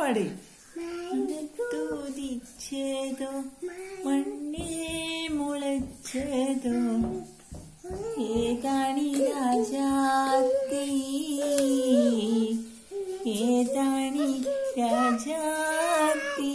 പാടി തുതിച്ചതോ മണ്ണിൽ മുളച്ചതോ ഏതാണി രാജാത്തി ഏതാണി രാജാത്തി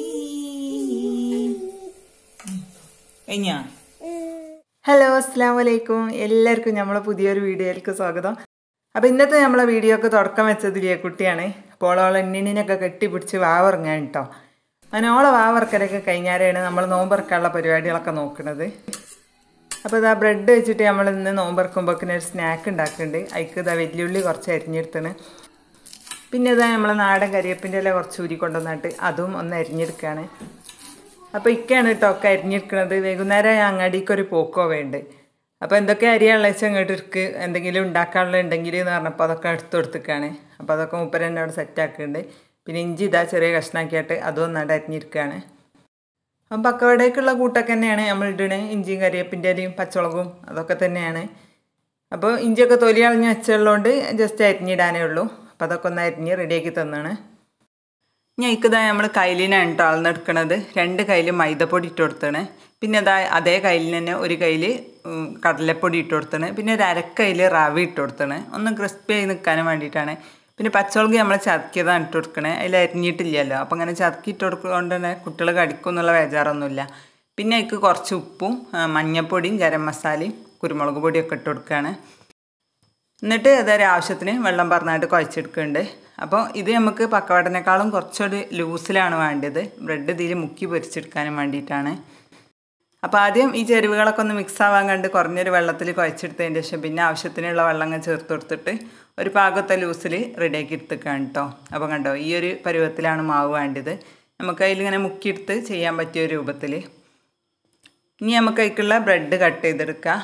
കഴിഞ്ഞാ ഹലോ അസ്സാം വലൈക്കും എല്ലാവർക്കും നമ്മളെ പുതിയൊരു വീഡിയോയിലേക്ക് സ്വാഗതം അപ്പോൾ ഇന്നത്തെ നമ്മളെ വീഡിയോ ഒക്കെ തുടക്കം വെച്ചത് കുട്ടിയാണ് അപ്പോൾ ഓളെ എണ്ണിനൊക്കെ കെട്ടിപ്പിടിച്ച് വാവർങ്ങാൻ കേട്ടോ അങ്ങനെ ഓളെ വാവർക്കലൊക്കെ കഴിഞ്ഞാലാണ് നമ്മൾ നോമ്പറക്കാനുള്ള പരിപാടികളൊക്കെ നോക്കുന്നത് അപ്പോൾ ഇതാ ബ്രെഡ് വെച്ചിട്ട് നമ്മൾ ഇന്ന് നോമ്പറക്കുമ്പോഴേക്കിന് ഒരു സ്നാക്ക് ഉണ്ടാക്കുന്നുണ്ട് അതിക്ക് ഇതാ വെല്ലുള്ളി കുറച്ച് അരിഞ്ഞെടുത്തണ് പിന്നെ ഇതാ നമ്മളെ നാടൻ കരിയപ്പിൻ്റെ ഇല കുറച്ച് ഊരി കൊണ്ടുവന്നിട്ട് അതും ഒന്ന് അരിഞ്ഞെടുക്കുകയാണ് അപ്പോൾ ഇക്കാണ് കേട്ടോ ഒക്കെ അരിഞ്ഞെടുക്കുന്നത് വൈകുന്നേരം അങ്ങാടിക്ക് ഒരു പോക്കോ വേണ്ട അപ്പോൾ എന്തൊക്കെ അരിയാനുള്ള വെച്ചാൽ അങ്ങോട്ട് ഇരിക്ക് എന്തെങ്കിലും ഉണ്ടാക്കാനുള്ള ഉണ്ടെങ്കിൽ എന്ന് പറഞ്ഞപ്പോൾ അതൊക്കെ എടുത്ത് കൊടുത്തിക്കാണ് അപ്പോൾ അതൊക്കെ മുപ്പര തന്നെ അവിടെ സെറ്റാക്കുന്നുണ്ട് പിന്നെ ഇഞ്ചി ഇതാ ചെറിയ കഷ്ണാക്കിയിട്ട് അതും ഒന്നാണ്ട് അരിഞ്ഞിരിക്കുകയാണ് അപ്പം പക്കവടേക്കുള്ള കൂട്ടൊക്കെ തന്നെയാണ് നമ്മൾ ഇടണേ ഇഞ്ചിയും കരിയേപ്പിൻ്റെ ഇലയും പച്ചമുളകും അതൊക്കെ തന്നെയാണ് അപ്പോൾ ഇഞ്ചിയൊക്കെ തൊലി കളഞ്ഞ് വെച്ചുള്ളതുകൊണ്ട് ജസ്റ്റ് അരിഞ്ഞിടാനേ ഉള്ളൂ അപ്പോൾ അതൊക്കെ ഒന്ന് അരിഞ്ഞ് റെഡിയാക്കി തന്നാണ് ഞാൻ ഇക്കതാ നമ്മൾ കയ്യിലിനാണ് കേട്ടോ അളന്നെടുക്കണത് രണ്ട് കയ്യിൽ മൈദപ്പൊടി ഇട്ട് കൊടുത്തണ് പിന്നെ അതാ അതേ കയ്യിൽ തന്നെ ഒരു കയ്യിൽ കടലപ്പൊടി ഇട്ട് കൊടുത്തണ് പിന്നെ ഒരു അരക്കയിൽ റവ ഇട്ട് കൊടുത്തണ് ഒന്ന് ക്രിസ്പി ആയി നിൽക്കാനും വേണ്ടിയിട്ടാണ് പിന്നെ പച്ചമുളക് നമ്മൾ ചതക്കിയതാണ് ഇട്ട് കൊടുക്കണേ അതിൽ അരിഞ്ഞിട്ടില്ലല്ലോ അപ്പം അങ്ങനെ ചതക്കി ഇട്ട് കൊടുക്കുന്നതുകൊണ്ട് തന്നെ കുട്ടികൾ കടിക്കും എന്നുള്ള ബേജാറൊന്നുമില്ല പിന്നെ അതിക്ക് കുറച്ച് ഉപ്പും മഞ്ഞൾപ്പൊടിയും ഗരം മസാലയും കുരുമുളക് പൊടിയൊക്കെ ഇട്ട് കൊടുക്കുകയാണ് എന്നിട്ട് അതൊരു ആവശ്യത്തിന് വെള്ളം പറഞ്ഞായിട്ട് കുഴച്ചെടുക്കുന്നുണ്ട് അപ്പോൾ ഇത് നമുക്ക് പക്കവടനേക്കാളും കുറച്ചുകൂടി ലൂസിലാണ് വേണ്ടത് ബ്രെഡ് ഇതിൽ മുക്കി പൊരിച്ചെടുക്കാനും വേണ്ടിയിട്ടാണ് അപ്പോൾ ആദ്യം ഈ ചേരുവകളൊക്കെ ഒന്ന് മിക്സ് ആവാൻ കണ്ട് കുറഞ്ഞൊരു വെള്ളത്തിൽ കുഴച്ചെടുത്തതിന് ശേഷം പിന്നെ ആവശ്യത്തിനുള്ള വെള്ളം ചേർത്ത് കൊടുത്തിട്ട് ഒരു പാകത്തെ ലൂസിൽ റെഡിയാക്കി എടുത്തേക്കാണ് കേട്ടോ അപ്പോൾ കണ്ടോ ഈ ഒരു പരുവത്തിലാണ് മാവ് വേണ്ടത് നമുക്ക് അതിലിങ്ങനെ മുക്കിയെടുത്ത് ചെയ്യാൻ പറ്റിയ രൂപത്തിൽ ഇനി നമുക്ക് അതിലേക്കുള്ള ബ്രെഡ് കട്ട് ചെയ്തെടുക്കാം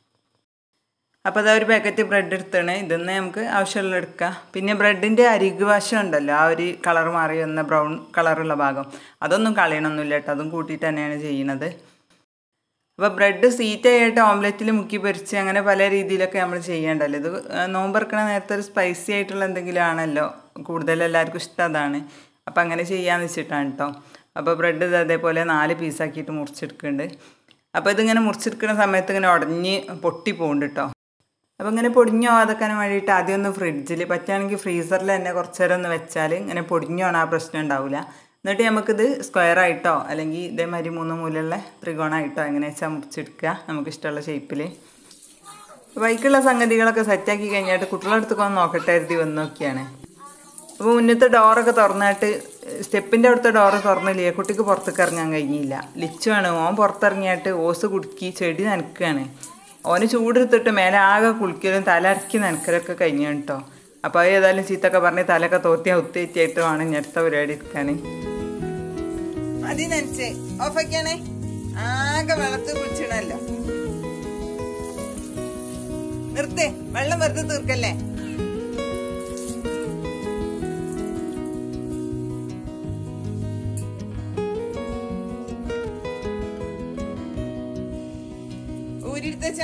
അപ്പോൾ അതാ ഒരു പാക്കറ്റ് ബ്രെഡ് എടുത്താണ് ഇതൊന്ന് നമുക്ക് ആവശ്യമുള്ള എടുക്കാം പിന്നെ ബ്രെഡിൻ്റെ അരികു വശം ഉണ്ടല്ലോ ആ ഒരു കളർ മാറി വന്ന ബ്രൗൺ കളറുള്ള ഭാഗം അതൊന്നും കളയണമൊന്നുമില്ല കേട്ടോ അതും കൂട്ടിയിട്ട് തന്നെയാണ് ചെയ്യുന്നത് അപ്പോൾ ബ്രെഡ് സീറ്റായിട്ട് ഓംലെറ്റിൽ മുക്കി പൊരിച്ച് അങ്ങനെ പല രീതിയിലൊക്കെ നമ്മൾ ചെയ്യേണ്ടല്ലോ ഇത് നോമ്പറക്കണ നേരത്തെ ഒരു സ്പൈസി ആയിട്ടുള്ള എന്തെങ്കിലും ആണല്ലോ കൂടുതൽ എല്ലാവർക്കും ഇഷ്ടം അതാണ് അപ്പോൾ അങ്ങനെ ചെയ്യാമെന്ന് വെച്ചിട്ടാണ് കേട്ടോ അപ്പോൾ ബ്രെഡ് ഇത് അതേപോലെ നാല് പീസാക്കിയിട്ട് മുറിച്ചെടുക്കുന്നുണ്ട് അപ്പോൾ ഇതിങ്ങനെ മുറിച്ചെടുക്കുന്ന സമയത്ത് ഇങ്ങനെ ഉടഞ്ഞ് പൊട്ടി പോകുന്നുണ്ട് കേട്ടോ അപ്പോൾ ഇങ്ങനെ പൊടിഞ്ഞു പോകാതെക്കാൻ വേണ്ടിയിട്ട് ആദ്യം ഒന്ന് ഫ്രിഡ്ജിൽ പറ്റുകയാണെങ്കിൽ ഫ്രീസറിൽ തന്നെ കുറച്ച് നേരം ഒന്ന് വെച്ചാൽ ഇങ്ങനെ പൊടിഞ്ഞു പോകണ ആ പ്രശ്നം ഉണ്ടാവില്ല എന്നിട്ട് നമുക്കിത് സ്ക്വയർ ആയിട്ടോ അല്ലെങ്കിൽ ഇതേമാതിരി മൂന്ന് മൂലയുള്ള ത്രികോണമായിട്ടോ എങ്ങനെ വെച്ചാൽ മുറിച്ചെടുക്കുക നമുക്ക് ഇഷ്ടമുള്ള ഷേപ്പിൽ ബൈക്കുള്ള സംഗതികളൊക്കെ സെറ്റാക്കി കഴിഞ്ഞിട്ട് കുട്ടികളുടെ അടുത്തൊക്കെ ഒന്ന് നോക്കട്ടെ കരുതി വന്ന് നോക്കിയാണ് അപ്പോൾ മുന്നത്തെ ഡോറൊക്കെ തുറന്നിട്ട് സ്റ്റെപ്പിൻ്റെ അവിടുത്തെ ഡോറ് തുറന്നില്ലേ കുട്ടിക്ക് പുറത്തേക്ക് ഇറങ്ങാൻ കഴിഞ്ഞില്ല ലിച്ചുവാണ് ഓൻ പുറത്തിറങ്ങിയിട്ട് ഓസ് കുടുക്കി ചെടി നനക്കുകയാണ് ഓന് ചൂടെടുത്തിട്ട് മേലെ ആകെ കുളിക്കലും തല അരക്കി നനക്കലൊക്കെ കഴിഞ്ഞു കേട്ടോ അപ്പോൾ ഏതായാലും ചീത്തൊക്കെ പറഞ്ഞ് തലയൊക്കെ തോത്തി ഒത്തേറ്റിയായിട്ട് വേണം ഇനി അടുത്ത പരിപാടി എടുക്കാൻ മതി നനച്ച് ഓഫാക്കിയാണേ ആകെ വെള്ളത്ത് കുളിച്ചിടല്ലോ നിർത്തേ വെള്ളം വെറുതെ തീർക്കല്ലേ ഊരിടുത്തച്ചാ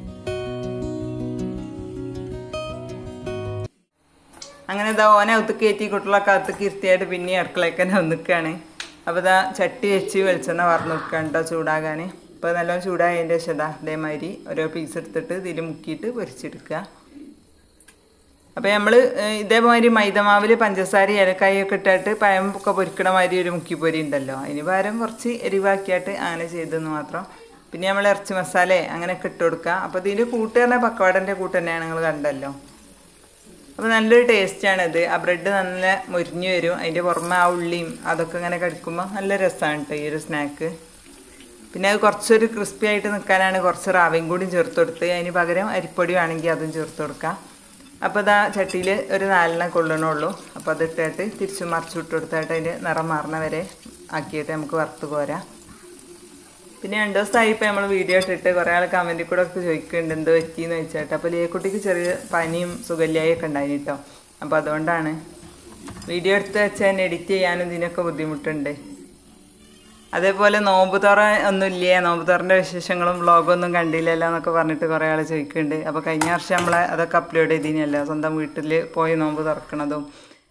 അങ്ങനെ ഇതാ ഓനെ അകത്തേക്ക് കയറ്റി കുട്ടികളൊക്കെ അകത്തേക്ക് ഇരുത്തിയായിട്ട് പിന്നെ അടുക്കളയൊക്കെ തന്നെ നിൽക്കുകയാണ് അപ്പോൾ ഇതാ ചട്ടി വെച്ച് വെളിച്ചെണ്ണ വറന്ന് നിൽക്കുകയാണ് കേട്ടോ ചൂടാകാൻ ഇപ്പോൾ നല്ലോണം ചൂടായതിൻ്റെ ശേഷം ഇതാ ഇതേമാതിരി ഓരോ പീസ് എടുത്തിട്ട് ഇതിൽ മുക്കിയിട്ട് പൊരിച്ചെടുക്കുക അപ്പോൾ നമ്മൾ ഇതേമാതിരി മൈദമാവിൽ പഞ്ചസാര ഏലക്കായൊക്കെ ഇട്ടിട്ട് പഴം ഒക്കെ പൊരിക്കണ മാതിരി ഒരു മുക്കിപ്പൊരി ഉണ്ടല്ലോ അതിന് പകരം കുറച്ച് എരിവാക്കിയിട്ട് അങ്ങനെ ചെയ്തെന്ന് മാത്രം പിന്നെ നമ്മൾ ഇറച്ചി മസാല അങ്ങനെയൊക്കെ ഇട്ട് കൊടുക്കുക അപ്പോൾ ഇതിൻ്റെ കൂട്ട് പറഞ്ഞാൽ പക്കവാടൻ്റെ കൂട്ട് തന്നെയാണ് നിങ്ങൾ കണ്ടല്ലോ അപ്പോൾ നല്ലൊരു ടേസ്റ്റാണ് ഇത് ആ ബ്രെഡ് നല്ല മുരിഞ്ഞു വരും അതിൻ്റെ പുറമെ ആ ഉള്ളിയും അതൊക്കെ ഇങ്ങനെ കടിക്കുമ്പോൾ നല്ല രസമാണ് കേട്ടോ ഈ ഒരു സ്നാക്ക് പിന്നെ അത് കുറച്ചൊരു ക്രിസ്പി ആയിട്ട് നിൽക്കാനാണ് കുറച്ച് റാവയും കൂടി ചേർത്ത് കൊടുത്ത് അതിന് പകരം അരിപ്പൊടി വേണമെങ്കിൽ അതും ചേർത്ത് കൊടുക്കാം അപ്പോൾ ഇതാ ചട്ടിയിൽ ഒരു നാലെണ്ണം കൊള്ളണുള്ളൂ അപ്പോൾ അത് ഇട്ടിട്ട് തിരിച്ചു മറിച്ചു ഇട്ട് കൊടുത്തിട്ട് അതിൻ്റെ നിറം മാറണ വരെ ആക്കിയിട്ട് നമുക്ക് വറുത്ത് പോരാം പിന്നെ രണ്ട് ദിവസമായി ഇപ്പോൾ നമ്മൾ വീഡിയോ ഇട്ടിട്ട് കുറേ ആൾ കമൻറ്റിൽ കൂടെ ഒക്കെ ചോദിക്കുന്നുണ്ട് എന്ത് പറ്റിയെന്ന് വെച്ചിട്ട് അപ്പോൾ ലിയക്കുട്ടിക്ക് ചെറിയ പനിയും സുഖല്യായും ഒക്കെ ഉണ്ടായിന് കേട്ടോ അപ്പോൾ അതുകൊണ്ടാണ് വീഡിയോ എടുത്ത് വെച്ചാൽ തന്നെ എഡിറ്റ് ചെയ്യാനും ഇതിനൊക്കെ ബുദ്ധിമുട്ടുണ്ട് അതേപോലെ നോമ്പ് തുറ ഒന്നുമില്ലേ നോമ്പ് തുറൻ്റെ വിശേഷങ്ങളും വ്ളോഗൊന്നും കണ്ടില്ലല്ലോ എന്നൊക്കെ പറഞ്ഞിട്ട് കുറേ ആൾ ചോദിക്കുന്നുണ്ട് അപ്പോൾ കഴിഞ്ഞ വർഷം നമ്മൾ അതൊക്കെ അപ്ലോഡ് ചെയ്തിനല്ലോ സ്വന്തം വീട്ടിൽ പോയി നോമ്പ് തുറക്കണതും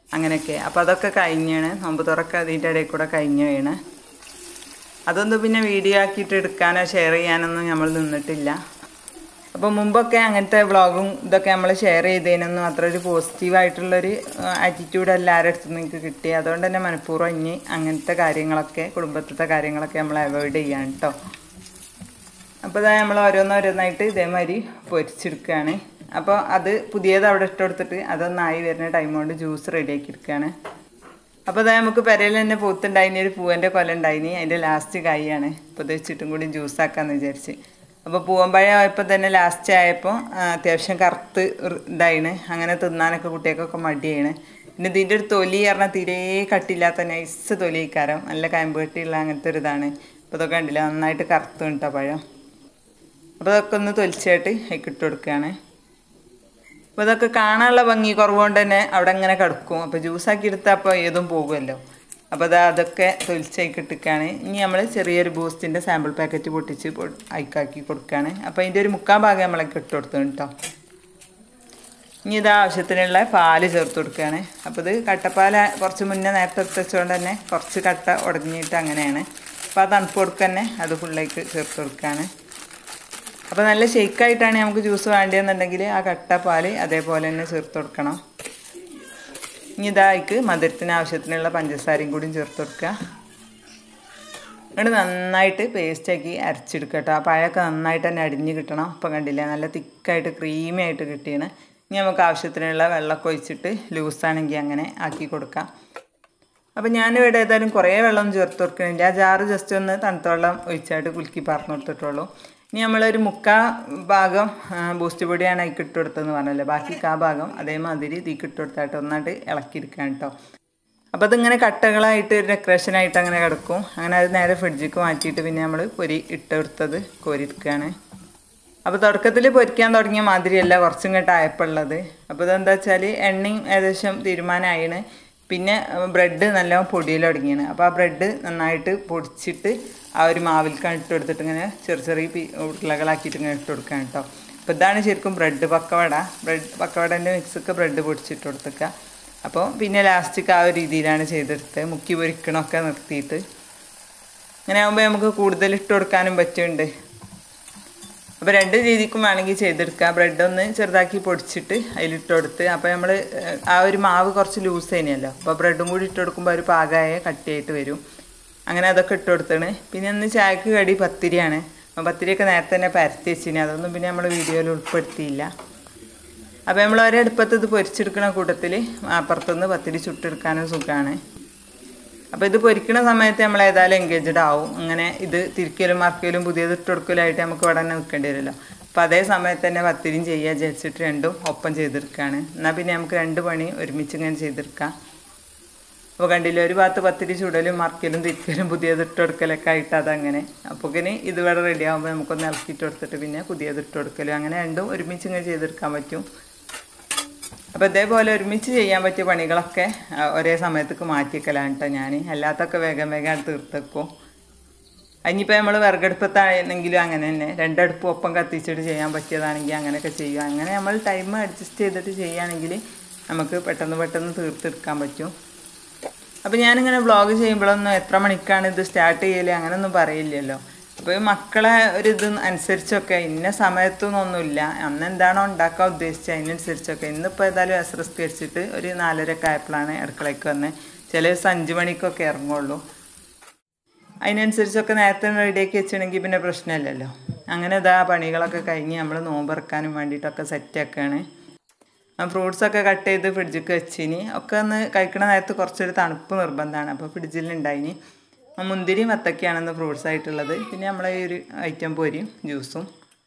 അങ്ങനെയൊക്കെ അപ്പോൾ അതൊക്കെ കഴിഞ്ഞാണ് നോമ്പ് തുറക്ക അതിൻ്റെ ഇടയിൽ കൂടെ കഴിഞ്ഞു വീണ് അതൊന്നും പിന്നെ വീഡിയോ ആക്കിയിട്ട് എടുക്കാനോ ഷെയർ ചെയ്യാനൊന്നും നമ്മൾ നിന്നിട്ടില്ല അപ്പോൾ മുമ്പൊക്കെ അങ്ങനത്തെ വ്ളോഗും ഇതൊക്കെ നമ്മൾ ഷെയർ ചെയ്തതിനൊന്നും അത്ര ഒരു പോസിറ്റീവായിട്ടുള്ളൊരു ആറ്റിറ്റ്യൂഡ് എല്ലാവരുടെ അടുത്തും നിങ്ങൾക്ക് കിട്ടി അതുകൊണ്ട് തന്നെ മനഃപൂർവ്വം ഇനി അങ്ങനത്തെ കാര്യങ്ങളൊക്കെ കുടുംബത്തിലത്തെ കാര്യങ്ങളൊക്കെ നമ്മൾ അവോയ്ഡ് ചെയ്യാൻ കേട്ടോ അപ്പോൾ ഇതാ നമ്മൾ ഓരോന്നോരോന്നായിട്ട് ഇതേമാതിരി പൊരിച്ചെടുക്കുകയാണ് അപ്പോൾ അത് പുതിയത് അവിടെ ഇട്ട് കൊടുത്തിട്ട് അതൊന്നായി വരുന്ന ടൈം കൊണ്ട് ജ്യൂസ് റെഡിയാക്കി എടുക്കുകയാണ് അപ്പോൾ അതായത് നമുക്ക് പെരയിൽ തന്നെ പൂത്തുണ്ടായിനി ഒരു പൂവൻ്റെ കൊല ഉണ്ടായിനി അതിൻ്റെ ലാസ്റ്റ് കായാണ് ഇപ്പോൾ ഇത് വെച്ചിട്ടും കൂടി ജ്യൂസ് ആക്കാമെന്ന് വിചാരിച്ച് അപ്പോൾ പൂവമ്പഴം ആയപ്പോൾ തന്നെ ലാസ്റ്റ് ആയപ്പോൾ ആ, അത്യാവശ്യം കറുത്ത് ഇർ- ഇതായിണ് അങ്ങനെ തിന്നാനൊക്കെ കുട്ടികൾക്കൊക്കെ മടിയാണ് പിന്നെ ഇതിൻ്റെ ഒരു തൊലി പറഞ്ഞാൽ തീരെ കട്ടില്ലാത്ത നൈസ് തൊലിക്കാരം നല്ല കയമ്പ് കട്ടിയുള്ള അങ്ങനത്തെ ഒരു ഇതാണ് അപ്പോൾ ഇതൊക്കെ കണ്ടില്ല നന്നായിട്ട് കറുത്ത് കിട്ടോ പഴം അപ്പോൾ അതൊക്കെ ഒന്ന് തൊലിച്ചായിട്ട് അതിൽ ഇട്ട് കൊടുക്കുകയാണ് അപ്പോൾ ഇതൊക്കെ കാണാനുള്ള ഭംഗി കുറവുകൊണ്ട് തന്നെ അവിടെ ഇങ്ങനെ കിടക്കും അപ്പോൾ ജ്യൂസാക്കി എടുത്താൽ അപ്പോൾ ഏതും പോകുമല്ലോ അപ്പോൾ അത് അതൊക്കെ തൊലിച്ചേക്ക് ഇട്ടിക്കാണ് ഇനി നമ്മൾ ചെറിയൊരു ബൂസ്റ്റിൻ്റെ സാമ്പിൾ പാക്കറ്റ് പൊട്ടിച്ച് പൊ- അയക്കാക്കി കൊടുക്കുകയാണ് അപ്പോൾ അതിൻ്റെ ഒരു മുക്കാൽ ഭാഗം നമ്മളൊക്കെ ഇട്ട് കൊടുത്തു കേട്ടോ ഇനി ഇത് ആവശ്യത്തിനുള്ള പാല് ചേർത്ത് കൊടുക്കുകയാണ് അപ്പോൾ ഇത് കട്ടപ്പാൽ കുറച്ച് മുന്നേ നേരത്തെ എടുത്ത് വെച്ചുകൊണ്ട് തന്നെ കുറച്ച് കട്ട ഉടഞ്ഞിട്ട് അങ്ങനെയാണ് അപ്പോൾ ആ തണുപ്പ് കൊടുക്കുക തന്നെ അത് ഫുള്ളേക്ക് ചേർത്ത് കൊടുക്കുകയാണ് അപ്പോൾ നല്ല ഷെയ്ക്കായിട്ടാണ് നമുക്ക് ജ്യൂസ് വേണ്ടതെന്നുണ്ടെങ്കിൽ ആ കട്ട പാല് അതേപോലെ തന്നെ ചേർത്ത് കൊടുക്കണം ഇനി ഇതായിക്ക് മധുരത്തിന് ആവശ്യത്തിനുള്ള പഞ്ചസാരയും കൂടി ചേർത്ത് കൊടുക്കുക എന്നിട്ട് നന്നായിട്ട് പേസ്റ്റാക്കി അരച്ചെടുക്കുക കേട്ടോ ആ പഴമൊക്കെ നന്നായിട്ട് തന്നെ അടിഞ്ഞ് കിട്ടണം ഇപ്പം കണ്ടില്ല നല്ല തിക്കായിട്ട് ക്രീമി ആയിട്ട് കിട്ടിയാണ് ഇനി നമുക്ക് ആവശ്യത്തിനുള്ള വെള്ളമൊക്കെ ഒഴിച്ചിട്ട് ലൂസാണെങ്കിൽ അങ്ങനെ ആക്കി കൊടുക്കാം അപ്പം ഞാനിവിടെ ഏതായാലും കുറേ വെള്ളം ചേർത്ത് കൊടുക്കണില്ല ആ ജാറ് ജസ്റ്റ് ഒന്ന് തണുത്ത വെള്ളം ഒഴിച്ചായിട്ട് കുലുക്കി പറന്ന് കൊടുത്തിട്ടുള്ളൂ ഇനി നമ്മളൊരു മുക്കാ ഭാഗം ആ, ബൂസ്റ്റ് പൊടിയാണ് അതിൽ ഇട്ട് കൊടുത്തതെന്ന് പറഞ്ഞല്ലോ ബാക്കി കാ ഭാഗം അതേമാതിരി തീക്ക് ഇട്ട് കൊടുത്തായിട്ട് ഒന്നായിട്ട് ഇളക്കിയെടുക്കാം കേട്ടോ അപ്പോൾ അതിങ്ങനെ കട്ടകളായിട്ട് ഒരു ഡെക്കറേഷനായിട്ട് അങ്ങനെ കിടക്കും അങ്ങനെ അത് നേരെ ഫ്രിഡ്ജിക്ക് മാറ്റിയിട്ട് പിന്നെ നമ്മൾ പൊരി ഇട്ടെടുത്തത് കോരിയെടുക്കുകയാണ് അപ്പോൾ തുടക്കത്തിൽ പൊരിക്കാൻ തുടങ്ങിയ മാതിരിയല്ല കുറച്ചും കേട്ട് ആയപ്പുള്ളത് അപ്പോൾ ഇതെന്താ വെച്ചാൽ എണ്ണയും ഏകദേശം തീരുമാനമായിണ് പിന്നെ ബ്രെഡ് നല്ല പൊടിയിൽ തുടങ്ങിയാണ് അപ്പോൾ ആ ബ്രെഡ് നന്നായിട്ട് പൊടിച്ചിട്ട് ആ ഒരു മാവിൽക്കാണ് ഇട്ട് കൊടുത്തിട്ട് ഇങ്ങനെ ചെറിയ ചെറിയ പി ഉരുളകളാക്കിയിട്ട് ഇങ്ങനെ ഇട്ട് കൊടുക്കാൻ കേട്ടോ അപ്പോൾ ഇതാണ് ശരിക്കും ബ്രെഡ് പക്കവട ബ്രെഡ് പക്കവടൻ്റെ മിക്സൊക്കെ ബ്രെഡ് പൊടിച്ചിട്ട് കൊടുത്തേക്കുക അപ്പോൾ പിന്നെ ലാസ്റ്റിക്ക് ആ ഒരു രീതിയിലാണ് ചെയ്തെടുത്തത് മുക്കി പൊരിക്കണമൊക്കെ നിർത്തിയിട്ട് അങ്ങനെ ആകുമ്പോൾ നമുക്ക് കൂടുതൽ ഇട്ട് കൊടുക്കാനും പറ്റുന്നുണ്ട് അപ്പോൾ രണ്ട് രീതിക്കും വേണമെങ്കിൽ ചെയ്തെടുക്കാം ബ്രെഡ് ഒന്ന് ചെറുതാക്കി പൊടിച്ചിട്ട് അതിലിട്ട് കൊടുത്ത് അപ്പോൾ നമ്മൾ ആ ഒരു മാവ് കുറച്ച് ലൂസ് തന്നെയല്ലോ അപ്പോൾ ബ്രെഡും കൂടി ഇട്ട് കൊടുക്കുമ്പോൾ ഒരു പാകമായ കട്ടിയായിട്ട് വരും അങ്ങനെ അതൊക്കെ ഇട്ട് കൊടുത്താണ് പിന്നെ ഇന്ന് ചായക്ക് കടി പത്തിരിയാണ് അപ്പോൾ പത്തിരിയൊക്കെ നേരത്തെ തന്നെ പരത്തി വെച്ചിന് അതൊന്നും പിന്നെ നമ്മൾ വീഡിയോയിൽ ഉൾപ്പെടുത്തിയില്ല അപ്പോൾ നമ്മൾ ഒരടുപ്പത്ത് ഇത് പൊരിച്ചെടുക്കുന്ന കൂട്ടത്തിൽ അപ്പുറത്തുനിന്ന് പത്തിരി ചുട്ടെടുക്കാനും സുഖമാണ് അപ്പോൾ ഇത് പൊരിക്കുന്ന സമയത്ത് നമ്മൾ ഏതായാലും എൻഗേജ്ഡ് ആവും അങ്ങനെ ഇത് തിരിക്കലും മറക്കലും പുതിയത് ഇട്ട് കൊടുക്കലായിട്ട് നമുക്ക് ഇവിടെ തന്നെ നിൽക്കേണ്ടി വരുമല്ലോ അപ്പോൾ അതേ സമയത്ത് തന്നെ പത്തിരിയും ചെയ്യുക വിചാരിച്ചിട്ട് രണ്ടും ഒപ്പം ചെയ്തെടുക്കുകയാണ് എന്നാൽ പിന്നെ നമുക്ക് രണ്ട് പണി ഒരുമിച്ച് ഇങ്ങനെ ചെയ്തെടുക്കാം അപ്പോൾ കണ്ടില്ല ഒരു ഭാഗത്ത് പത്തിരി ചുടലും മറക്കലും തിരിക്കലും പുതിയത് ഇട്ട് കൊടുക്കലൊക്കെ ആയിട്ട് അതങ്ങനെ അപ്പോൾ ഇനി ഇത് ഇവിടെ റെഡി ആകുമ്പോൾ നമുക്കൊന്ന് ഇളക്കിയിട്ട് കൊടുത്തിട്ട് പിന്നെ പുതിയത് ഇട്ട് കൊടുക്കലും അങ്ങനെ രണ്ടും ഒരുമിച്ച് ഇങ്ങനെ ചെയ്തെടുക്കാൻ പറ്റും അപ്പോൾ ഇതേപോലെ ഒരുമിച്ച് ചെയ്യാൻ പറ്റിയ പണികളൊക്കെ ആ, ഒരേ സമയത്തേക്ക് മാറ്റിക്കലാണ് കേട്ടോ ഞാൻ അല്ലാത്തൊക്കെ വേഗം വേഗം തീർത്തേക്കും അതിനിപ്പോൾ നമ്മൾ വിറകടുപ്പത്താണെങ്കിലും അങ്ങനെ തന്നെ രണ്ടടുപ്പ് ഒപ്പം കത്തിച്ചിട്ട് ചെയ്യാൻ പറ്റിയതാണെങ്കിൽ അങ്ങനെയൊക്കെ ചെയ്യുക അങ്ങനെ നമ്മൾ ടൈം അഡ്ജസ്റ്റ് ചെയ്തിട്ട് ചെയ്യുകയാണെങ്കിൽ നമുക്ക് പെട്ടെന്ന് പെട്ടെന്ന് തീർത്തെടുക്കാൻ പറ്റും അപ്പോൾ ഞാനിങ്ങനെ വ്ളോഗ് ചെയ്യുമ്പോഴൊന്നും എത്ര മണിക്കാണ് ഇത് സ്റ്റാർട്ട് ചെയ്യല് അങ്ങനെയൊന്നും പറയില്ലല്ലോ അപ്പോൾ ഈ മക്കളെ ഒരു ഇത് അനുസരിച്ചൊക്കെ ഇന്ന സമയത്തൊന്നൊന്നുമില്ല അന്ന് എന്താണോ ഉണ്ടാക്കാൻ ഉദ്ദേശിച്ചത് അതിനനുസരിച്ചൊക്കെ ഇന്നിപ്പോൾ ഏതായാലും അസ്രസ്കരിച്ചിട്ട് ഒരു നാലരയൊക്കെ ആയപ്പോഴാണ് അടുക്കളയ്ക്ക് വന്നത് ചില ദിവസം അഞ്ച് മണിക്കൊക്കെ ഇറങ്ങുള്ളൂ അതിനനുസരിച്ചൊക്കെ നേരത്തെ റെഡിയാക്കി വെച്ചിട്ടുണ്ടെങ്കിൽ പിന്നെ പ്രശ്നമില്ലല്ലോ അങ്ങനെ ഇതാ പണികളൊക്കെ കഴിഞ്ഞ് നമ്മൾ നോമ്പിറക്കാനും വേണ്ടിയിട്ടൊക്കെ സെറ്റാക്കുകയാണ് ഫ്രൂട്ട്സൊക്കെ കട്ട് ചെയ്ത് ഫ്രിഡ്ജിക്ക് വെച്ചിനി ഒക്കെ ഒന്ന് കഴിക്കണ നേരത്ത് കുറച്ചൊരു തണുപ്പ് നിർബന്ധമാണ് അപ്പോൾ ഫ്രിഡ്ജിലുണ്ടായിനി മുന്തിരിയും വത്തക്കയാണെന്ന് ഫ്രൂട്ട്സ് ആയിട്ടുള്ളത് പിന്നെ നമ്മളെ ഈ ഒരു ഐറ്റം പൊരിയും ജ്യൂസും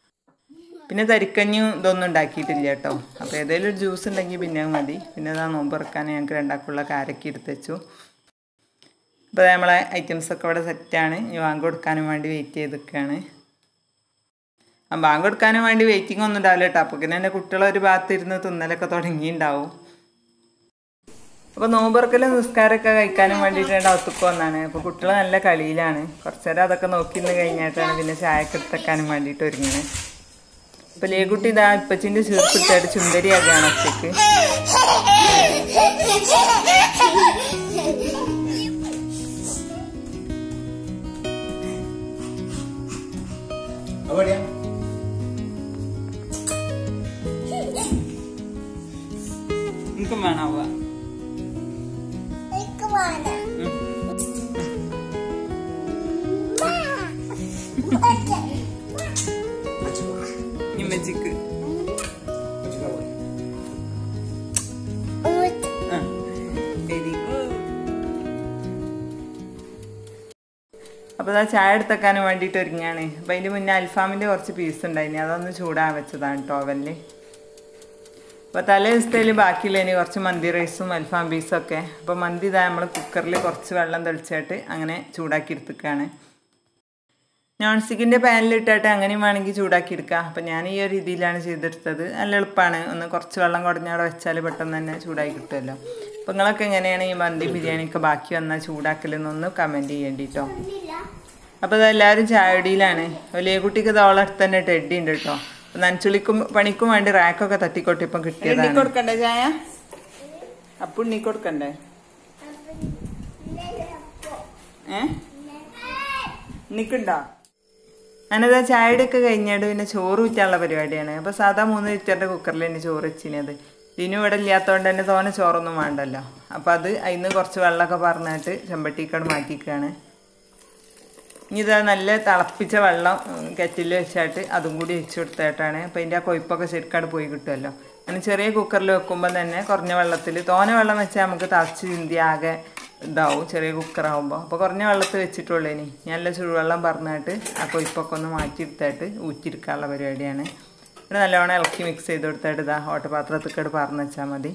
പിന്നെ തരിക്കഞ്ഞും ഇതൊന്നും ഉണ്ടാക്കിയിട്ടില്ല കേട്ടോ അപ്പോൾ ഏതെങ്കിലും ഒരു ജ്യൂസ് ഉണ്ടെങ്കിൽ പിന്നെ അത് മതി പിന്നെ അതാ നോമ്പിറക്കാൻ ഞങ്ങൾക്ക് രണ്ടാക്കുള്ള കാരക്കി എടുത്ത് വെച്ചു അപ്പോൾ നമ്മളെ ഐറ്റംസൊക്കെ ഇവിടെ സെറ്റാണ് ഇനി വാങ്ങി കൊടുക്കാനും വേണ്ടി വെയിറ്റ് ചെയ്ത് നിൽക്കുകയാണ് ആ ബാങ്ക് കൊടുക്കാനും വേണ്ടി വെയിറ്റിംഗ് ഒന്നും ഉണ്ടാവില്ല കേട്ടോ അപ്പോൾ പിന്നെ എൻ്റെ കുട്ടികൾ ഒരു ഭാഗത്ത് ഇരുന്ന് തിന്നലൊക്കെ തുടങ്ങിയിട്ടുണ്ടാവും അപ്പോൾ നോമ്പുറക്കലും നിസ്കാരമൊക്കെ കഴിക്കാനും വേണ്ടിയിട്ട് അകത്തേക്ക് വന്നാണ് അപ്പോൾ കുട്ടികൾ നല്ല കളിയിലാണ് കുറച്ച് നേരം അതൊക്കെ നോക്കി നിന്ന് കഴിഞ്ഞിട്ടാണ് പിന്നെ ചായക്ക് എടുത്തേക്കാനും വേണ്ടിയിട്ട് ഒരുങ്ങണത് അപ്പോൾ ലേക്കുട്ടി ഇതാ ഇപ്പച്ചിൻ്റെ ചീർപ്പിട്ടായിട്ട് ചുന്ദരിയാക്കുകയാണ് ഒറ്റയ്ക്ക് അവിടെയാ എനിക്കും വേണാവുക ഇമ്മച്ചിക്ക് വെരി ഗുഡ് അപ്പോൾ അതാ ചായ എടുത്തേക്കാനും വേണ്ടിയിട്ട് ഒരുങ്ങാണ് അപ്പം അതിന് മുന്നേ അൽഫാമിൻ്റെ കുറച്ച് പീസ് ഉണ്ടായിനി അതൊന്ന് ചൂടാൻ വെച്ചതാണ് കേട്ടോ അവലിൽ അപ്പോൾ തലേ ദിവസത്തേൽ ബാക്കിയുള്ളതിന് കുറച്ച് മന്തി റൈസും അൽഫാം പീസും ഒക്കെ അപ്പോൾ മന്തി ഇതാ നമ്മൾ കുക്കറിൽ കുറച്ച് വെള്ളം തെളിച്ചിട്ട് അങ്ങനെ ചൂടാക്കി എടുത്തേക്കാണ് നോൺ സ്റ്റിക്കിൻ്റെ പാനിലിട്ടിട്ട് അങ്ങനെയും വേണമെങ്കിൽ ചൂടാക്കി എടുക്കാം അപ്പം ഞാൻ ഈ ഒരു രീതിയിലാണ് ചെയ്തെടുത്തത് നല്ല എളുപ്പമാണ് ഒന്ന് കുറച്ച് വെള്ളം കുടഞ്ഞവിടെ വെച്ചാൽ പെട്ടെന്ന് തന്നെ ചൂടാക്കി കിട്ടുമല്ലോ അപ്പം നിങ്ങളൊക്കെ എങ്ങനെയാണ് ഈ മന്തി ബിരിയാണിയൊക്കെ ബാക്കി വന്നാൽ ചൂടാക്കലെന്നൊന്ന് കമൻറ്റ് ചെയ്യേണ്ടിട്ടോ അപ്പോൾ അതെല്ലാവരും ചായടിയിലാണ് വലിയ കുട്ടിക്ക് തോളടുത്ത് തന്നെ ടെഡി ഉണ്ട് കേട്ടോ നനച്ചുളിക്കും പണിക്കും വേണ്ടി റാക്കൊക്കെ തട്ടിക്കൊട്ടി ഇപ്പം കിട്ടിയതാണ് കൊടുക്കണ്ടേ ചായ അപ്പൊ ഉണ്ണി കൊടുക്കണ്ടേ ഏ നിക്കണ്ടോ ഞാനത് ചായയുടെയൊക്കെ കഴിഞ്ഞിട്ട് പിന്നെ ചോറ് ഊറ്റാനുള്ള പരിപാടിയാണ് അപ്പോൾ സാധാ മൂന്ന് ലിറ്ററിൻ്റെ കുക്കറിൽ തന്നെ ചോറ് വെച്ചിനത് ഇതിനും ഇവിടെ ഇല്ലാത്തതുകൊണ്ട് തന്നെ തോനെ ചോറൊന്നും വേണ്ടല്ലോ അപ്പോൾ അത് അതിന് കുറച്ച് വെള്ളമൊക്കെ പറഞ്ഞിട്ട് ചെമ്പട്ടിക്കാട് മാറ്റിക്കുകയാണ് ഇനി ഇതാ നല്ല തിളപ്പിച്ച വെള്ളം കെറ്റിൽ വെച്ചിട്ട് അതും കൂടി വെച്ച് കൊടുത്തിട്ടാണ് അപ്പോൾ അതിൻ്റെ ആ കൊഴുപ്പൊക്കെ ശരിക്കാട് പോയി കിട്ടുമല്ലോ അങ്ങനെ ചെറിയ കുക്കറിൽ വെക്കുമ്പോൾ തന്നെ കുറഞ്ഞ വെള്ളത്തിൽ തോന വെള്ളം വെച്ചാൽ നമുക്ക് തിളച്ച് ചിന്തി ആകെ ഇതാവും ചെറിയ കുക്കറാകുമ്പോൾ അപ്പോൾ കുറഞ്ഞ വെള്ളത്തിൽ വെച്ചിട്ടുള്ളൂ ഇനി നല്ല ചുടുവെള്ളം പറഞ്ഞിട്ട് ആ കൊഴുപ്പൊക്കെ ഒന്ന് മാറ്റിയെടുത്തിട്ട് ഊറ്റിയെടുക്കാനുള്ള പരിപാടിയാണ് പിന്നെ നല്ലവണ്ണം ഇളക്കി മിക്സ് ചെയ്ത് കൊടുത്തിട്ട് ഇതാ ഓട്ടപാത്രത്തിക്കട് പറഞ്ഞു വെച്ചാൽ മതി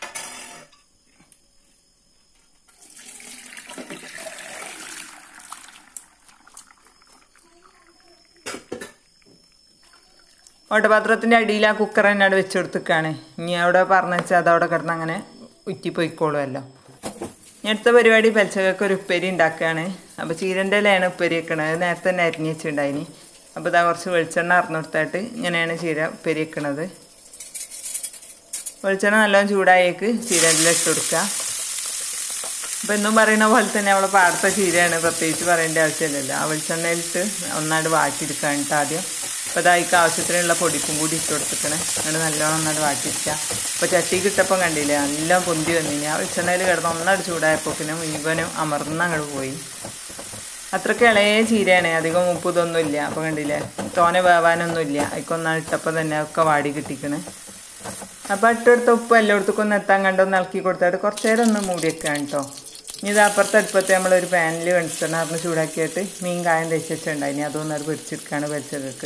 ഓട്ടപാത്രത്തിൻ്റെ അടിയിൽ ആ കുക്കർ തന്നെ അവിടെ വെച്ച് കൊടുത്തേക്കാണ് ഇനി അവിടെ പറഞ്ഞു വെച്ചാൽ അതവിടെ കിടന്ന് അങ്ങനെ ഉറ്റിപ്പോയിക്കോളുമല്ലോ ഇനി അടുത്ത പരിപാടി പലിച്ചക്കൊക്കെ ഒരു ഉപ്പേരി ഉണ്ടാക്കുകയാണ് അപ്പോൾ ചീരൻ്റെ ഇലയാണ് ഉപ്പേരി വെക്കണത് അത് നേരത്തെ തന്നെ അരിഞ്ഞ് വെച്ചിട്ടുണ്ടായിനി അപ്പോൾ ഇതാ കുറച്ച് വെളിച്ചെണ്ണ അറിഞ്ഞു കൊടുത്തിട്ട് ഇങ്ങനെയാണ് ചീര ഉപ്പേരി വെക്കണത് വെളിച്ചെണ്ണ നല്ലോണം ചൂടായേക്ക് ചീരൻ്റെ ഇട്ട് കൊടുക്കുക അപ്പോൾ എന്നും പറയുന്ന പോലെ തന്നെ അവളെ പാടത്തെ ചീരയാണ് പ്രത്യേകിച്ച് പറയേണ്ട ആവശ്യമില്ലല്ലോ ആ വെളിച്ചെണ്ണയിലിട്ട് ഒന്നായിട്ട് വാട്ടിയെടുക്കാനിട്ട് ആദ്യം അപ്പോൾ അതായിക്ക് ആവശ്യത്തിനുള്ള പൊടിക്കും കൂടി ഇട്ട് കൊടുത്തിക്കണേ അങ്ങനെ നല്ലോണം ഒന്നായിട്ട് വാട്ടിക്കുക അപ്പോൾ ചട്ടി കിട്ടപ്പം കണ്ടില്ലേ എല്ലാം പൊന്തി വന്നിനി ആ വെളിച്ചെണ്ണയിൽ കിടന്ന് ഒന്നായിട്ട് ചൂടായപ്പോൾ പിന്നെ മുഴുവനും അമർന്ന് അങ്ങോട്ട് പോയി അത്രയ്ക്ക് ഇളയ ചീരയാണ് അധികം ഉപ്പ് ഇതൊന്നും ഇല്ല അപ്പോൾ കണ്ടില്ലേ തോനെ വേവാനൊന്നുമില്ല അതിക്കൊന്നാണ് ഇട്ടപ്പോൾ തന്നെ ഒക്കെ വാടി കിട്ടിക്കണ് അപ്പോൾ ഇട്ടെടുത്ത ഉപ്പ് എല്ലായിടത്തേക്കും ഒന്ന് എത്താൻ കണ്ടൊന്ന് ഇളക്കി കൊടുത്തിട്ട് കുറച്ച് നേരം ഒന്ന് മൂടി വെക്കാൻ കേട്ടോ ഇനി ഇത് അപ്പുറത്തെ അടുപ്പത്ത് നമ്മളൊരു പാനിൽ വെളിച്ചെണ്ണ അറിഞ്ഞ് ചൂടാക്കിയിട്ട് മീൻ കായം തേച്ച് വെച്ചിട്ടുണ്ടായി ഇനി അതൊന്നും അത് പിടിച്ചെടുക്കുകയാണ് വെളിച്ചതൊക്കെ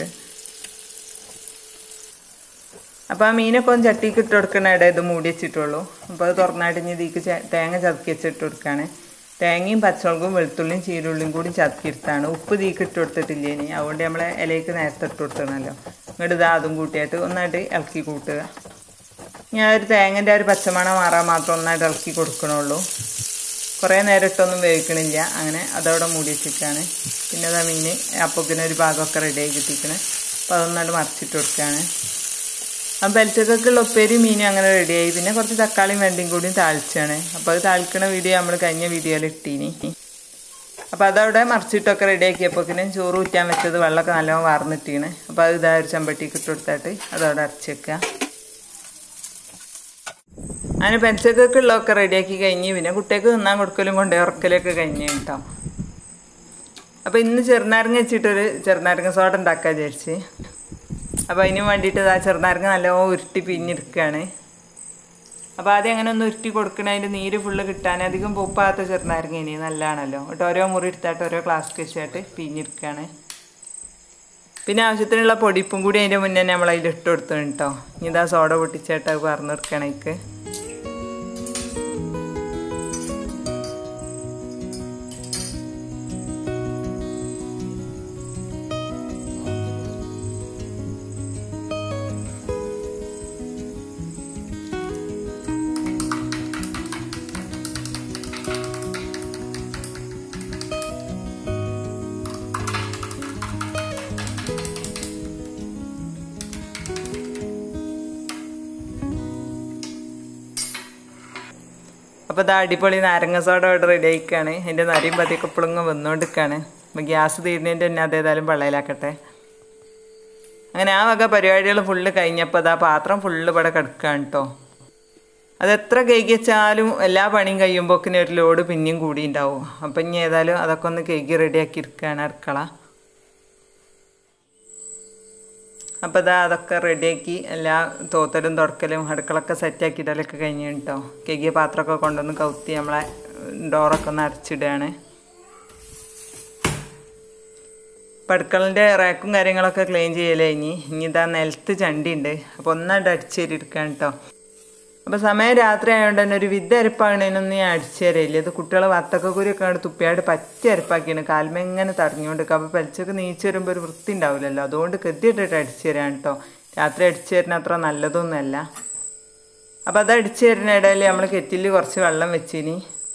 അപ്പോൾ ആ മീനൊക്കെ ഒന്ന് ചട്ടിക്ക് ഇട്ട് കൊടുക്കണ ഇടയിൽ ഇത് മൂടി വെച്ചിട്ടുള്ളൂ അപ്പോൾ അത് തുറന്നായിട്ട് ഇനി ഇതിക്ക് ചെ- തേങ്ങ ചതക്കി വെച്ചിട്ട് കൊടുക്കുകയാണ് തേങ്ങയും പച്ചമുളകും വെളുത്തുള്ളിയും ചീരുള്ളിയും കൂടി ചതക്കിയെടുത്താണ് ഉപ്പ് തീക്ക് ഇട്ട് കൊടുത്തിട്ടില്ല ഇനി അതുകൊണ്ട് നമ്മളെ ഇലയ്ക്ക് നേരത്തെ ഇട്ട് കൊടുത്തണല്ലോ ഇങ്ങോട്ട് ഇതാ അതും കൂട്ടിയിട്ട് ഒന്നായിട്ട് ഇളക്കി കൂട്ടുക ഞാൻ ഒരു തേങ്ങൻ്റെ ഒരു പച്ചമണം മാറാൻ മാത്രം ഒന്നായിട്ട് ഇളക്കി കൊടുക്കണുള്ളൂ കുറേ നേരം ഇട്ടൊന്നും വേവിക്കണില്ല അങ്ങനെ അതവിടെ മൂടി വെച്ചിട്ടാണ് പിന്നെ അതാ മീൻ അപ്പൊക്കിന് ഒരു ഭാഗമൊക്കെ റെഡിയായി കിട്ടിക്കണ് അപ്പോൾ അതൊന്നായിട്ട് മറിച്ചിട്ട് കൊടുക്കുകയാണ് ആ ബെൽറ്റക്കൊക്കെയുള്ള ഉപ്പേരി മീനും അങ്ങനെ റെഡിയായി പിന്നെ കുറച്ച് തക്കാളിയും വെണ്ടയും കൂടിയും താളിച്ചാണ് അപ്പോൾ അത് താളിക്കണ വീഡിയോ നമ്മൾ കഴിഞ്ഞ വീഡിയോയിൽ ഇട്ടീനി അപ്പോൾ അതവിടെ മറിച്ചിട്ടൊക്കെ റെഡിയാക്കിയപ്പോൾ പിന്നെ ചോറ് ഊറ്റാൻ വെച്ചത് വെള്ളമൊക്കെ നല്ലോണം വാർന്നിട്ടീണ് അപ്പോൾ അത് ഇതാ ഒരു ചെമ്പട്ടിക്ക് ഇട്ട് കൊടുത്തിട്ട് അതവിടെ അരച്ച് വെക്കുക അങ്ങനെ പെൻസൊക്കെ ഉള്ളതൊക്കെ റെഡിയാക്കി കഴിഞ്ഞ് പിന്നെ കുട്ടികൾക്ക് തിന്നാൻ കൊടുക്കലും കൊണ്ട് ഉറക്കലൊക്കെ കഴിഞ്ഞ് കേട്ടോ അപ്പോൾ ഇന്ന് ചെറുനാരങ്ങ വെച്ചിട്ടൊരു ചെറുനാരങ്ങ സോഡ ഉണ്ടാക്കാൻ വിചാരിച്ച് അപ്പോൾ അതിന് വേണ്ടിയിട്ട് ആ ചെറുനാരങ്ങ നല്ലോണം ഉരുട്ടി പിഞ്ഞെടുക്കുകയാണ് അപ്പോൾ ആദ്യം അങ്ങനെ ഒന്ന് ഉരുട്ടി കൊടുക്കണ അതിൻ്റെ നീര് ഫുള്ള് കിട്ടാൻ അധികം പൊപ്പാത്ത ചെറുനാരങ്ങ ഇനി നല്ലതാണല്ലോ എന്നിട്ട് ഓരോ മുറി എടുത്തായിട്ട് ഓരോ ക്ലാസ് വെച്ചായിട്ട് പിഞ്ഞെടുക്കുകയാണ് പിന്നെ ആവശ്യത്തിനുള്ള പൊടിപ്പും കൂടി അതിൻ്റെ മുന്നേ തന്നെ നമ്മൾ അതിൽ ഇട്ട് കൊടുത്തു കേട്ടോ ഇനി ഇതാ സോഡ പൊട്ടിച്ചിട്ട് അത് പറഞ്ഞു കൊടുക്കണേക്ക് അപ്പോൾ ഇതാ അടിപൊളി നാരങ്ങ സോഡ ഇവിടെ റെഡി ആയിക്കാണ് അതിൻ്റെ നരിയും പതിയൊക്കെ ഇപ്പോഴും വന്നുകൊണ്ടിരിക്കുകയാണ് അപ്പം ഗ്യാസ് തീരുന്നതിൻ്റെ തന്നെ അതേതായാലും വെള്ളയിലാക്കട്ടെ അങ്ങനെ ആ വക പരിപാടികൾ ഫുള്ള് കഴിഞ്ഞപ്പോൾ അതാ പാത്രം ഫുള്ള് ഇവിടെ കിടക്കുകയാണ് കേട്ടോ അത് എത്ര കഴുകി വെച്ചാലും എല്ലാ പണിയും കഴിയുമ്പോക്കിന് ഒരു ലോഡ് പിന്നെയും കൂടി ഉണ്ടാവും അപ്പം ഇനി ഏതായാലും അതൊക്കെ ഒന്ന് കഴുകി റെഡിയാക്കി എടുക്കുകയാണ് അടുക്കള അപ്പോൾ ഇതാ അതൊക്കെ റെഡിയാക്കി എല്ലാ തോത്തലും തുടക്കലും അടുക്കളൊക്കെ സെറ്റാക്കിയിടലൊക്കെ കഴിഞ്ഞ് കേട്ടോ കഴുകിയ പാത്രമൊക്കെ കൊണ്ടുവന്ന് കൗത്തി നമ്മളെ ഡോറൊക്കെ ഒന്ന് അടച്ചിടുകയാണ് അപ്പം അടുക്കളൻ്റെ റാക്കും കാര്യങ്ങളൊക്കെ ക്ലീൻ ചെയ്യലേ ഇനി ഇനി ഇതാ നിലത്ത് ചണ്ടി ഉണ്ട് അപ്പോൾ ഒന്നായിട്ട് അടിച്ചേരി എടുക്കാൻ കേട്ടോ അപ്പോൾ സമയം രാത്രി ആയതുകൊണ്ട് തന്നെ ഒരു വിധ അരപ്പാകണേനൊന്നും ഞാൻ അടിച്ചു തരയില്ല ഇത് കുട്ടികളെ വത്തക്ക കുരിയൊക്കെ അങ്ങോട്ട് തുപ്പിയായിട്ട് പറ്റി അരപ്പാക്കിയാണ് കാൽമ ഇങ്ങനെ തടഞ്ഞുകൊണ്ട് അപ്പോൾ പലിച്ചൊക്കെ നീച്ച് വരുമ്പോൾ ഒരു വൃത്തി ഉണ്ടാവില്ലല്ലോ അതുകൊണ്ട് കെത്തിയിട്ടിട്ട് അടിച്ചു തരാൻ കേട്ടോ രാത്രി അടിച്ചു തരുന്ന അത്ര നല്ലതൊന്നുമല്ല അപ്പോൾ അത് അടിച്ചു തരുന്ന ഇടയിൽ നമ്മൾ കെറ്റിൽ കുറച്ച് വെള്ളം വെച്ചിനി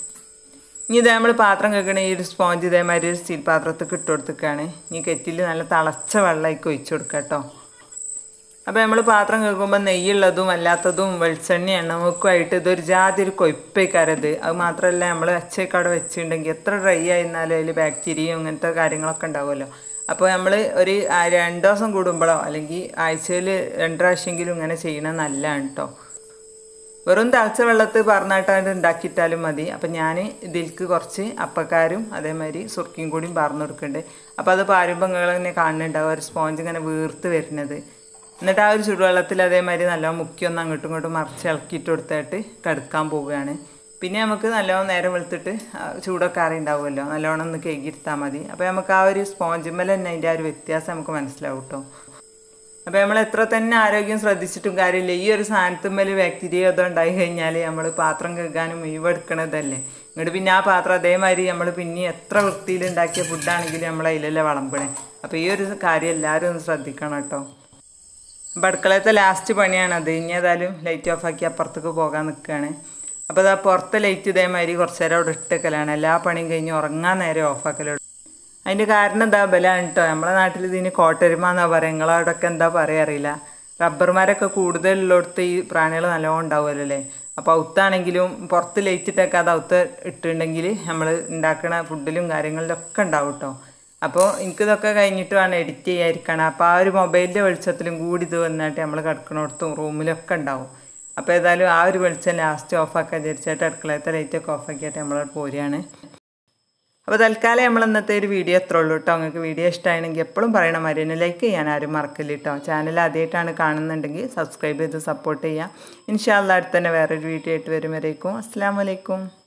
ഇനി ഇത് നമ്മൾ പാത്രം കേൾക്കണ ഈ ഒരു സ്പോഞ്ച് ഇതേമാതിരി ഒരു സ്റ്റീൽ പാത്രത്തിൽ ഇട്ട് കൊടുത്തേക്കാണ് ഇനി കെറ്റിൽ നല്ല തിളച്ച വെള്ളമായിക്ക് ഒഴിച്ചു കൊടുക്കുക കേട്ടോ അപ്പോൾ നമ്മൾ പാത്രം കേൾക്കുമ്പോൾ നെയ്യുള്ളതും അല്ലാത്തതും വെളിച്ചെണ്ണ എണ്ണമുക്കുമായിട്ട് ഇതൊരു ജാതി ഒരു കൊയ്പ്പേക്കാരത് അത് മാത്രമല്ല നമ്മൾ വെച്ചേക്ക് അവിടെ വെച്ചിട്ടുണ്ടെങ്കിൽ എത്ര ഡ്രൈ ആയിരുന്നാലും അതിൽ ബാക്ടീരിയയും അങ്ങനത്തെ കാര്യങ്ങളൊക്കെ ഉണ്ടാവുമല്ലോ അപ്പോൾ നമ്മൾ ഒരു ആ രണ്ട് ദിവസം കൂടുമ്പോഴോ അല്ലെങ്കിൽ ആഴ്ചയിൽ രണ്ട് പ്രാവശ്യമെങ്കിലും ഇങ്ങനെ ചെയ്യണത് നല്ലതാണ് കേട്ടോ വെറും തിളച്ച വെള്ളത്തിൽ പറഞ്ഞിട്ടാണ്ട് ഉണ്ടാക്കിയിട്ടാലും മതി അപ്പം ഞാൻ ഇതിലേക്ക് കുറച്ച് അപ്പക്കാരും അതേമാതിരി സുർക്കിയും കൂടിയും പറഞ്ഞു കൊടുക്കുന്നുണ്ട് അപ്പോൾ അത് പാരുമ്പോൾ നിങ്ങൾ തന്നെ കാണുന്നുണ്ടാവും ഒരു സ്പോഞ്ച് ഇങ്ങനെ വീർത്ത് വരുന്നത് എന്നിട്ട് ആ ഒരു ചുടുവെള്ളത്തിൽ അതേമാതിരി നല്ലോണം മുക്കി ഒന്ന് അങ്ങോട്ടും ഇങ്ങോട്ടും മറിച്ച് ഇളക്കിയിട്ട് കൊടുത്തിട്ട് കടുക്കാൻ പോവുകയാണ് പിന്നെ നമുക്ക് നല്ലോണം നേരം വെളുത്തിട്ട് ആ ചൂടൊക്കെ അറിയുണ്ടാവുമല്ലോ നല്ലോണം ഒന്ന് കേക്കിയെടുത്താൽ മതി അപ്പോൾ നമുക്ക് ആ ഒരു സ്പോഞ്ചുമ്മൽ തന്നെ അതിൻ്റെ ആ ഒരു വ്യത്യാസം നമുക്ക് മനസ്സിലാവും കേട്ടോ അപ്പോൾ നമ്മൾ എത്ര തന്നെ ആരോഗ്യം ശ്രദ്ധിച്ചിട്ടും കാര്യമില്ല ഈ ഒരു സാധനത്തുമ്മൽ ബാക്ടീരിയ ഏതോ ഉണ്ടായി കഴിഞ്ഞാൽ നമ്മൾ പാത്രം കഴുകാനും ഒഴിവെടുക്കണതല്ലേ ഇങ്ങോട്ട് പിന്നെ ആ പാത്രം അതേമാതിരി നമ്മൾ പിന്നെ എത്ര വൃത്തിയിൽ ഉണ്ടാക്കിയ ഫുഡാണെങ്കിലും നമ്മൾ അതിലല്ലേ വളമ്പണേ അപ്പോൾ ഈ ഒരു കാര്യം എല്ലാവരും ഒന്ന് ശ്രദ്ധിക്കണം കേട്ടോ അപ്പം അടുക്കളത്തെ ലാസ്റ്റ് പണിയാണ് അത് ഇനി ഏതായാലും ലൈറ്റ് ഓഫ് ആക്കി അപ്പുറത്തേക്ക് പോകാൻ നിൽക്കുകയാണ് അപ്പോൾ അതാ പുറത്തെ ലൈറ്റ് ഇതേമാതിരി കുറച്ച് നേരം അവിടെ ഇട്ടേക്കലാണ് എല്ലാ പണിയും കഴിഞ്ഞ് ഉറങ്ങാൻ നേരം ഓഫാക്കലോട് അതിൻ്റെ കാരണം എന്താ ബലാണ് കേട്ടോ നമ്മളെ നാട്ടിൽ ഇതിന് കോട്ടരുമ എന്നാ പറയുക നിങ്ങളവിടെയൊക്കെ എന്താ പറയുക അറിയില്ല റബ്ബർമാരൊക്കെ കൂടുതലുള്ളിടത്ത് ഈ പ്രാണികൾ നല്ലോണം ഉണ്ടാവുമല്ലോ അല്ലേ അപ്പോൾ ഔത്താണെങ്കിലും പുറത്ത് ലൈറ്റ് ഇട്ടൊക്കെ അത് ഔത്ത് ഇട്ടിട്ടുണ്ടെങ്കിൽ നമ്മൾ ഉണ്ടാക്കുന്ന ഫുഡിലും കാര്യങ്ങളിലൊക്കെ ഉണ്ടാവും കേട്ടോ അപ്പോൾ എനിക്കിതൊക്കെ കഴിഞ്ഞിട്ട് വേണം എഡിറ്റ് ചെയ്യാതിരിക്കണം അപ്പോൾ ആ ഒരു മൊബൈലിൻ്റെ വെളിച്ചത്തിലും കൂടി ഇത് വന്നിട്ട് നമ്മൾ കിടക്കണോടത്തും റൂമിലൊക്കെ ഉണ്ടാവും അപ്പോൾ ഏതായാലും ആ ഒരു വെളിച്ചം ലാസ്റ്റ് ഓഫാക്കാൻ വിചാരിച്ചിട്ട് അടുക്കളയത്തെ ലൈറ്റൊക്കെ ഓഫാക്കിയിട്ട് നമ്മൾ പോരുകയാണ് അപ്പോൾ തൽക്കാലം നമ്മൾ ഇന്നത്തെ ഒരു വീഡിയോ എത്ര ഉള്ളൂ കേട്ടോ നിങ്ങൾക്ക് വീഡിയോ ഇഷ്ടമാണെങ്കിൽ എപ്പോഴും പറയണ മാതിരി തന്നെ ലൈക്ക് ചെയ്യാൻ ആരും മറക്കില്ല കേട്ടോ ചാനൽ ആദ്യമായിട്ടാണ് കാണുന്നുണ്ടെങ്കിൽ സബ്സ്ക്രൈബ് ചെയ്ത് സപ്പോർട്ട് ചെയ്യാം ഇൻഷാല്ല അടുത്ത് തന്നെ വേറൊരു വീഡിയോ ആയിട്ട് വരും വരേക്കും അസ്സാം വലൈക്കും